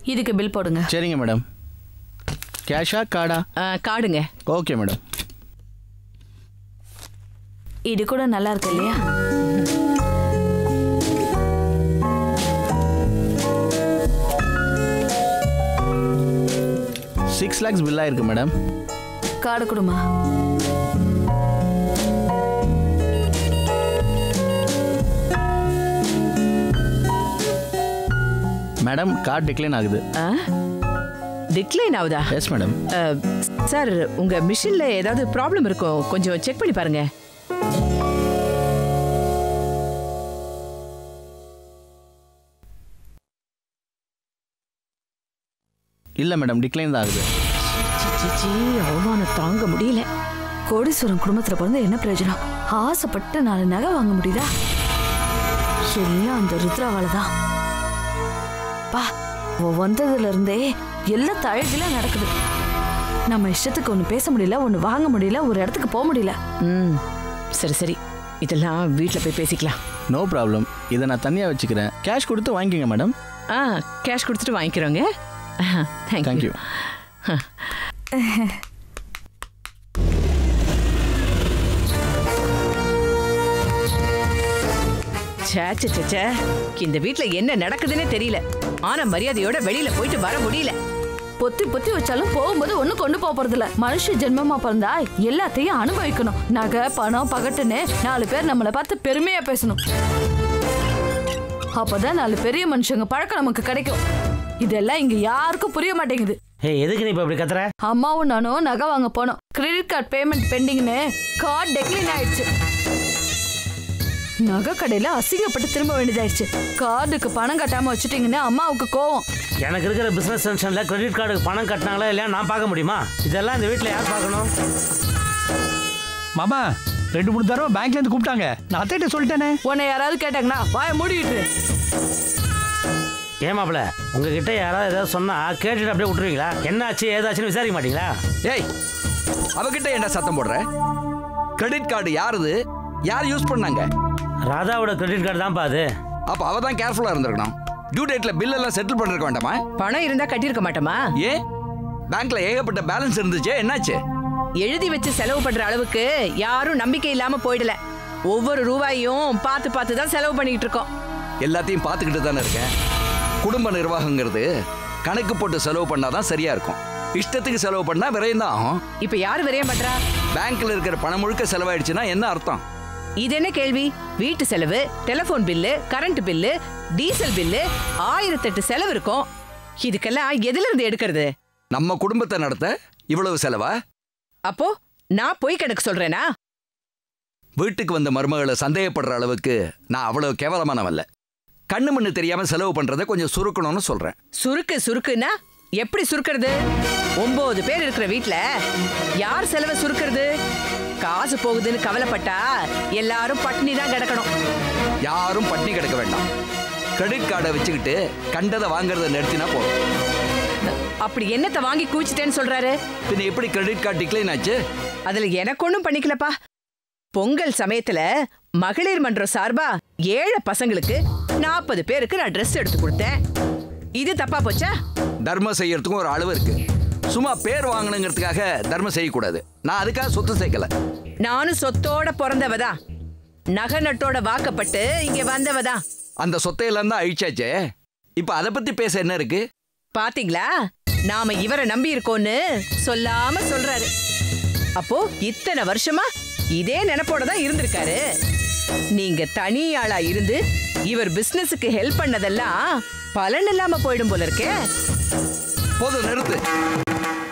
இதுக்கு பில் போடுங்க சரிங்க மேடம் கேஷா கார்டா ஆ, காடுங்க ஓகே மேடம் இது கூட நல்லா இருக்கு இல்லையா சிக்ஸ் லேக்ஸ் பில் ஆயிருக்கு மேடம் கார்டு கொடுமா மேடம் கார்டு டிக்ளைன் ஆகுது டிக்ளைன் ஆகுதா எஸ் மேடம் ஆ, சார் உங்க மிஷின்ல ஏதாவது ப்ராப்ளம் இருக்கும் கொஞ்சம் செக் பண்ணி பாருங்க இல்லை மேடம் டிக்ளைன் தான் ஆகுது சிச்சி, அவமானம் தாங்க முடியல கோடீஸ்வரன் குடும்பத்துல பிறந்து என்ன பிரயோஜனம் ஆசைப்பட்டு நாலு நகை வாங்க முடியுதா எல்லாம் அந்த ருத்ராவால தான் பா அவ வந்ததுல இருந்தே எல்லாம் தழகில நடக்குது நம்ம இஷ்டத்துக்கு ஒண்ணு பேச முடியல ஒண்ணு வாங்க முடியல ஒரு இடத்துக்கு போக முடியல ம் சரி சரி இதெல்லாம் வீட்டில் போய் பேசிக்கலாம் நோ ப்ராப்ளம் இதை நான் தனியாக வச்சுக்கிறேன் கேஷ் கொடுத்து வாங்கிக்கோங்க மேடம் ஆ கேஷ் கொடுத்துட்டு வாங்கிக்கிறோங்க Thank தேங்க்யூ you. சே சே, சே, சே. இந்த வீட்ல என்ன நடக்குதுன்னே தெரியல ஆனா மரியாதையோட வெளியில போயிட்டு வர முடியல பொத்தி பொத்தி வச்சாலும் போகும்போது ஒண்ணு கொண்டு போக போறது இல்ல மனுஷ ஜென்மமா பிறந்தா எல்லாத்தையும் அனுபவிக்கணும் நகை பணம் பகட்டுன்னு நாலு பேர் நம்மளை பார்த்து பெருமையா பேசணும் அப்பதான் நாலு பெரிய மனுஷங்க பழக்கம் நமக்கு கிடைக்கும் இதெல்லாம் இங்க யாருக்கும் புரிய மாட்டேங்குது ஏய் எதுக்கு நீ இப்போ இப்படி கத்துற அம்மாவும் நானும் நகை வாங்க போனோம் கிரெடிட் கார்டு பேமெண்ட் பெண்டிங்னு கார்டு டெக்ளைன் ஆயிடுச்சு நகை கடையில அசிங்கப்பட்டு திரும்ப வேண்டியதாயிடுச்சு கார்டுக்கு பணம் கட்டாம வச்சுட்டீங்கன்னு அம்மாவுக்கு கோவம் எனக்கு இருக்கிற பிசினஸ் டென்ஷன்ல கிரெடிட் கார்டுக்கு பணம் கட்டினாங்களா இல்லையா நான் பார்க்க முடியுமா இதெல்லாம் இந்த வீட்டில் யார் பார்க்கணும் மாமா ரெண்டு மூணு தடவை பேங்க்ல இருந்து கூப்பிட்டாங்க நான் அத்தைகிட்ட சொல்லிட்டேனே உன்னை யாராவது கேட்டாங்கன்னா வாய மூடிட்டு ஏமாப்ல உங்ககிட்ட யாராவது ஏதாவது சொன்னா கேட்டுட்டு அப்படியே விட்டுருவீங்களா என்னாச்சு ஏதாச்சுன்னு விசாரிக்க மாட்டீங்களா ஏய் அவகிட்ட என்ன சத்தம் போடுற கிரெடிட் கார்டு யாருது யார் யூஸ் பண்ணாங்க ராதாவோட கிரெடிட் கார்டு தான்ப்பா அது அப்ப அவ தான் கேர்ஃபுல்லா இருந்திருக்கணும் டியூ டேட்ல பில் எல்லாம் செட்டில் பண்ணிருக்க வேண்டாமா பணம் இருந்தா கட்டியிருக்க மாட்டோமா ஏன் பேங்க்ல ஏகப்பட்ட பேலன்ஸ் இருந்துச்சே என்னாச்சு எழுதி வச்சு செலவு பண்ற அளவுக்கு யாரும் நம்பிக்கை இல்லாம போயிடல ஒவ்வொரு ரூபாயும் பார்த்து பார்த்து தான் செலவு பண்ணிட்டு இருக்கோம் எல்லாத்தையும் பார்த்துக்கிட்டு தானே இருக்கேன் குடும்ப நிர்வாகங்கிறது கணக்கு போட்டு செலவு பண்ணாதான் சரியா இருக்கும் இஷ்டத்துக்கு செலவு பண்ணா விரையும் தான் ஆகும் இப்ப யாரு விரயம் பண்றா பேங்க்ல இருக்கிற பணம் முழுக்க செலவாயிடுச்சுன்னா என்ன அர்த்தம் இது என்ன கேள்வி வீட்டு செலவு telephone bill current bill diesel bill ஆயிரத்தெட்டு செலவு இருக்கும் இதுக்கெல்லாம் எதுல இருந்து எடுக்கிறது நம்ம குடும்பத்தை நடத்த இவ்வளவு செலவா அப்போ நான் பொய் கணக்கு சொல்றேனா வீட்டுக்கு வந்த மருமகளை சந்தேகப்படுற அளவுக்கு நான் அவ்வளவு கேவலமானவல்ல கண்ணு மண்ணு தெரியாம செலவு பண்றதை கொஞ்சம் சுருக்கணும்னு சொல்றேன் சுருக்கு சுருக்குன்னா எப்படி சுருக்கிறது ஒன்பது பேர் இருக்கிற வீட்ல யார் செலவை சுருக்கிறது காசு போகுதுன்னு கவலைப்பட்டா எல்லாரும் பட்டினி தான் கிடக்கணும் யாரும் பட்டினி கிடக்க வேண்டாம் கிரெடிட் கார்டை வச்சுக்கிட்டு கண்டதை வாங்குறத நிறுத்தினா போதும் அப்படி என்னத்தை வாங்கி கூச்சிட்டேன்னு சொல்றாரு பின்ன எப்படி கிரெடிட் கார்டு டிக்ளைன் ஆச்சு அதுல எனக்கு ஒண்ணும் பண்ணிக்கலப்பா பொங்கல் சமயத்துல மகளிர் மன்றம் சார்பா ஏழை பசங்களுக்கு நாற்பது பேருக்கு நான் Dress எடுத்து கொடுத்தேன் இது தப்பா போச்சா தர்மம் செய்யறதுக்கும் ஒரு அளவு இருக்கு சும்மா பேர் வாங்கணுங்கிறதுக்காக தர்மம் செய்யக்கூடாது நான் அதுக்காக சொத்து சேர்க்கல நானும் சொத்தோட பிறந்தவதான் நகை நட்டோட வாக்கப்பட்டு இங்க வந்தவதான் அந்த சொத்தையெல்லாம் தான் அழிச்சாச்சே இப்ப அதை பத்தி பேச என்ன இருக்கு பாத்தீங்களா நாம இவரை நம்பி இருக்கோன்னு சொல்லாம சொல்றாரு அப்போ இத்தனை வருஷமா இதே நினைப்போட தான் இருந்திருக்காரு நீங்க தனி ஆளா இருந்து இவர் பிசினஸுக்கு ஹெல்ப் பண்ணதெல்லாம் பலன் இல்லாம போயிடும் போல இருக்கே போதும் நிறுத்து